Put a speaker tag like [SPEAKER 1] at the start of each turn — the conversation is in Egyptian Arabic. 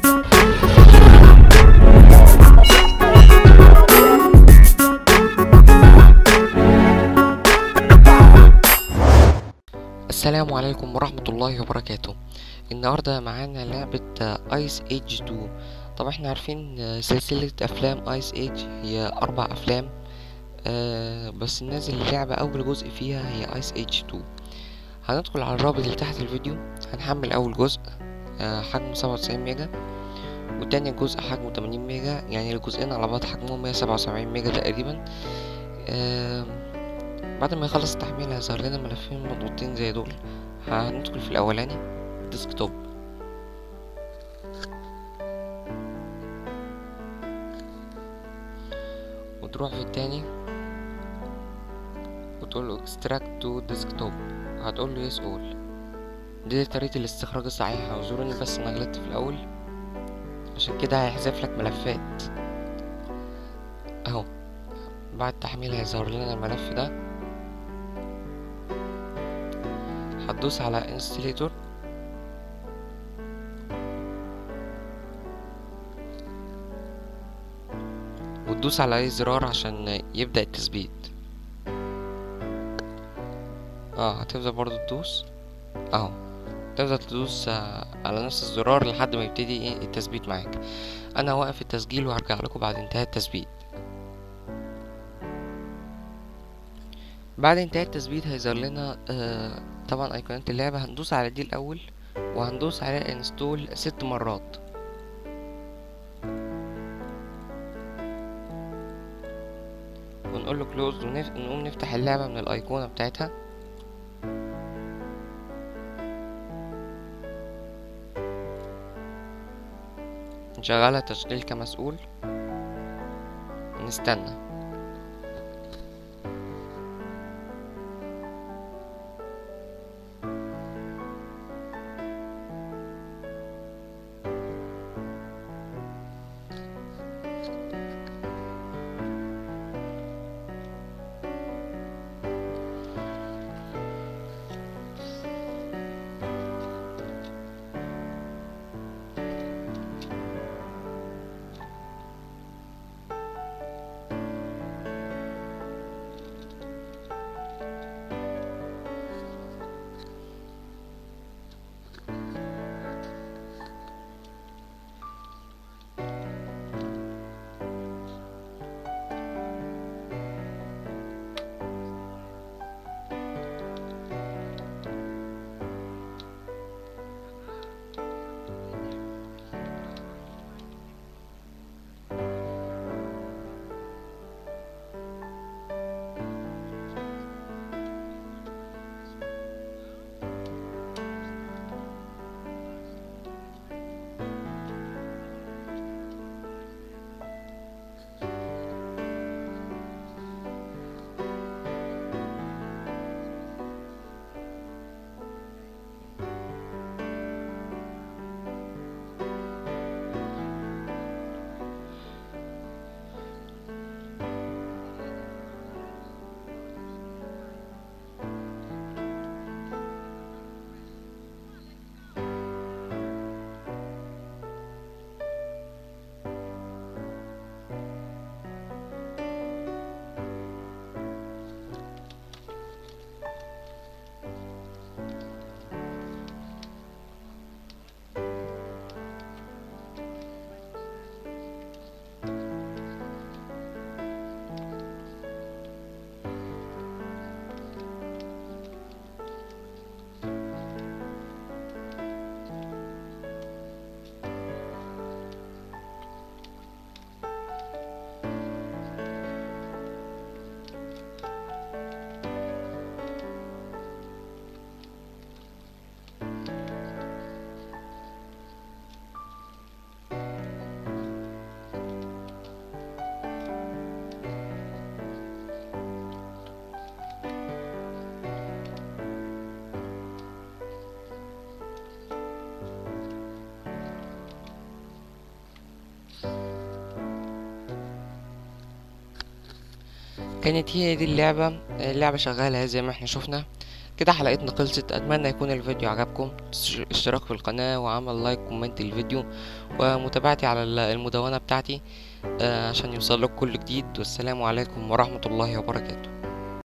[SPEAKER 1] السلام عليكم ورحمة الله وبركاته النهاردة معانا لعبة ايس ايج 2 طبعا احنا عارفين آه، سلسلة افلام ايس ايج هي اربع افلام آه، بس نازل اللعبة اول جزء فيها هي ايس ايج 2 هندخل على الرابط اللي تحت الفيديو هنحمل اول جزء آه، حجمه سبعة وتسعين ميجا والتاني جزء حجمه تمانين ميجا يعني الجزئين على بعض حجمهم مية سبعة وسبعين ميجا تقريبا آم، بعد ما يخلص التحميل هيظهر لنا ملفين مضغوطين زي دول هندخل في الاولاني ديسكتوب وتروح في التاني وتقول له extract to desktop هتقول له yes all دي طريقة الاستخراج الصحيحة اعذروني بس انا غلطت في الاول عشان كده هيحذف لك ملفات اهو بعد التحميل هيظهر لنا الملف ده هتدوس على انستليتور وتدوس على اي زرار عشان يبدأ التثبيت اه هتفضل برضو تدوس اهو تفضل تدوس آه، على نفس الزرار لحد ما يبتدي ايه التثبيت معاك انا هوقف التسجيل وهرجع لكم بعد انتهاء التثبيت بعد انتهاء التثبيت هيظهر لنا آه طبعا ايقونات اللعبة هندوس على دي الاول وهندوس على انستول ست مرات ونقول له كلوز ونقوم نفتح اللعبة من الايقونة بتاعتها نشغلها تشغيل كمسؤول نستنى كانت هي دي اللعبة اللعبة شغالة زي ما احنا شفنا كده حلقتنا خلصت اتمنى يكون الفيديو عجبكم اشتراك في القناة وعمل لايك كومنت الفيديو ومتابعتي على المدونة بتاعتي عشان يوصل لك كل جديد والسلام عليكم ورحمة الله وبركاته